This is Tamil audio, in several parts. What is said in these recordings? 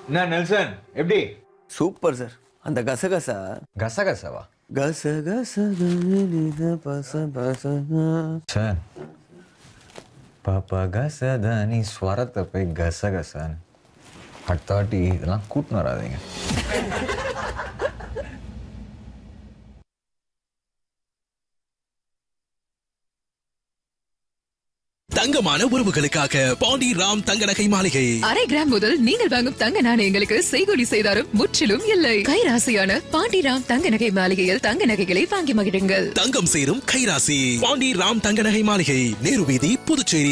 என்ன நெல்சன் எப்படி சூப்பர் சார் அந்த கசகசா கசகசவா கசகச கனித பச பச சார் பாப்பா கசதானி ஸ்வரத்தை போய் கசகசான்னு அடுத்த வாட்டி இதெல்லாம் கூட்டின்னு வராதீங்க தங்கமான உறவுகளுக்காக பாண்டி ராம் தங்க நகை மாளிகை அரை கிராம் முதல் நீங்கள் வாங்கும் தங்க நாணயங்களுக்கு செய்கூலி செய்தாரும் முற்றிலும் இல்லை கைராசியான பாண்டிராம் தங்க நகை மாளிகையில் தங்க நகைகளை வாங்கி மகிழுங்கள் தங்கம் சேரும் கைராசி பாண்டி ராம் தங்க நகை மாளிகை நேரு வீதி Puducherry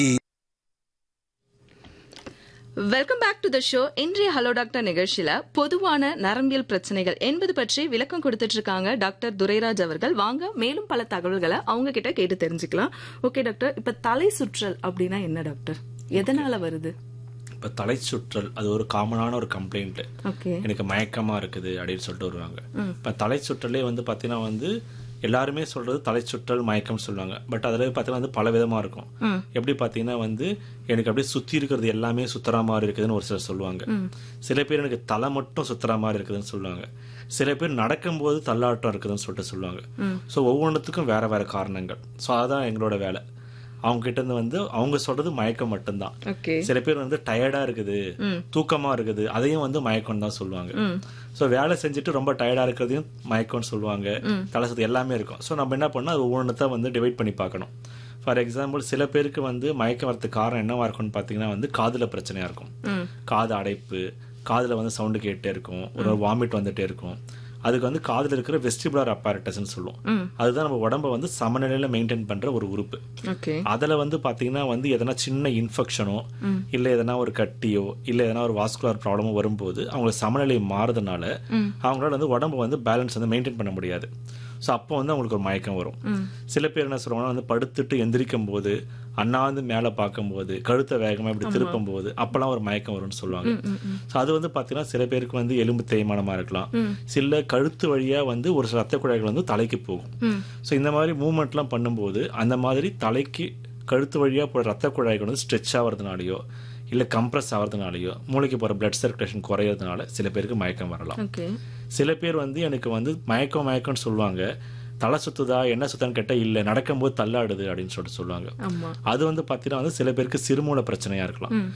welcome back to the show இன்றைய ஹலோ டாக்டர் நிகழ்ச்சியில பொதுவான நரம்பியல் பிரச்சனைகள் என்பது பற்றி விளக்கம் கொடுத்துட்டு இருக்காங்க டாக்டர் துரைராஜ் அவர்கள் வாங்க மேலும் பல தகவல்களை அவங்க கிட்ட கேட்டு தெரிஞ்சுக்கலாம் ஓகே டாக்டர் இப்ப தலை சுற்றல் அப்படின்னா என்ன டாக்டர் எதனால வருது இப்போ தலை சுற்றல் அது ஒரு காமனான ஒரு கம்ப்ளைண்ட் ஓகே எனக்கு மயக்கமா இருக்குது அப்படின்னு சொல்லிட்டு வருவாங்க இப்போ தலை சுற்றலே வந்து பார்த்தீங்கன்னா வந்து எல்லாருமே சொல்றது தலை சுற்றல் மயக்கம் சொல்லுவாங்க பட் அதில் பார்த்தீங்கன்னா வந்து பல விதமா இருக்கும் எப்படி பார்த்தீங்கன்னா வந்து எனக்கு அப்படியே சுத்தி இருக்கிறது எல்லாமே சுத்துற மாதிரி இருக்குதுன்னு ஒரு சிலர் சொல்லுவாங்க சில பேர் எனக்கு தலை மட்டும் சுத்துற மாதிரி இருக்குதுன்னு சொல்லுவாங்க சில பேர் நடக்கும்போது தள்ளாட்டம் இருக்குதுன்னு சொல்லிட்டு சொல்லுவாங்க ஸோ ஒவ்வொன்றுத்துக்கும் வேற வேற காரணங்கள் ஸோ அதான் எங்களோட வேலை அவங்க கிட்ட இருந்து வந்து அவங்க சொல்றது மயக்கம் மட்டும்தான் ஓகே சில பேர் வந்து டயர்டா இருக்குது தூக்கமா இருக்குது அதையும் வந்து மயக்கம் தான் சொல்லுவாங்க சோ வேலை செஞ்சுட்டு ரொம்ப டயர்டா இருக்கிறதையும் மயக்கம்னு சொல்லுவாங்க தலை சுத்து எல்லாமே இருக்கும் சோ நம்ம என்ன பண்ணா அது ஒவ்வொன்றத்தை வந்து டிவைட் பண்ணி பார்க்கணும் ஃபார் எக்ஸாம்பிள் சில பேருக்கு வந்து மயக்கம் வரதுக்கு காரணம் என்னவா இருக்கும்னு பாத்தீங்கன்னா வந்து காதுல பிரச்சனையா இருக்கும் காது அடைப்பு காதுல வந்து சவுண்டு கேட்டே இருக்கும் ஒரு வாமிட் வந்துட்டே இருக்கும் அதுக்கு வந்து காதுல இருக்கிற வெஸ்டிபுலர் அப்பாரட்டஸ்ன்னு சொல்லுவோம் அதுதான் நம்ம உடம்ப வந்து சமநிலையில மெயின்டைன் பண்ற ஒரு உறுப்பு ஓகே அதுல வந்து பாத்தீங்கன்னா வந்து எதனா சின்ன இன்ஃபெக்ஷனோ இல்ல எதனா ஒரு கட்டியோ இல்ல எதனா ஒரு வாஸ்குலர் ப்ராப்ளமோ வரும்போது அவங்க சமநிலை மாறுறதுனால அவங்களால வந்து உடம்பு வந்து பேலன்ஸ் வந்து மெயின்டைன் பண்ண முடியாது ஸோ அப்போ வந்து அவங்களுக்கு ஒரு மயக்கம் வரும் சில பேர் என்ன சொல்லுவாங்கன்னா வந்து படுத்துட்டு எந்திரிக்கும் போது அண்ணாந்து மேலே பார்க்கும்போது கழுத்தை வேகமா இப்படி திருப்பும் போது அப்பெல்லாம் ஒரு மயக்கம் வரும்னு சொல்லுவாங்க ஸோ அது வந்து பாத்தீங்கன்னா சில பேருக்கு வந்து எலும்பு தேய்மானமா இருக்கலாம் சில கழுத்து வழியா வந்து ஒரு சில ரத்த குழாய்கள் வந்து தலைக்கு போகும் ஸோ இந்த மாதிரி மூவ்மெண்ட்லாம் பண்ணும்போது அந்த மாதிரி தலைக்கு கழுத்து வழியா போற ரத்த குழாய்கள் வந்து ஸ்ட்ரெச் ஆகிறதுனாலயோ இல்ல கம்ப்ரஸ் ஆகிறதுனாலயோ மூளைக்கு போற பிளட் சர்க்குலேஷன் குறையறதுனால சில பேருக்கு மயக்கம் வரலாம் ஓகே சில பேர் வந்து எனக்கு வந்து மயக்கம் மயக்கம்னு சொல்லுவாங்க தலை சுத்துதா என்ன சுத்தான்னு கேட்டா இல்ல நடக்கும்போது தள்ளாடுது அப்படின்னு சொல்லிட்டு சொல்லுவாங்க ஆமா அது வந்து பாத்தீங்கன்னா வந்து சில பேருக்கு சிறுமூல பிரச்சனையா இருக்கலாம்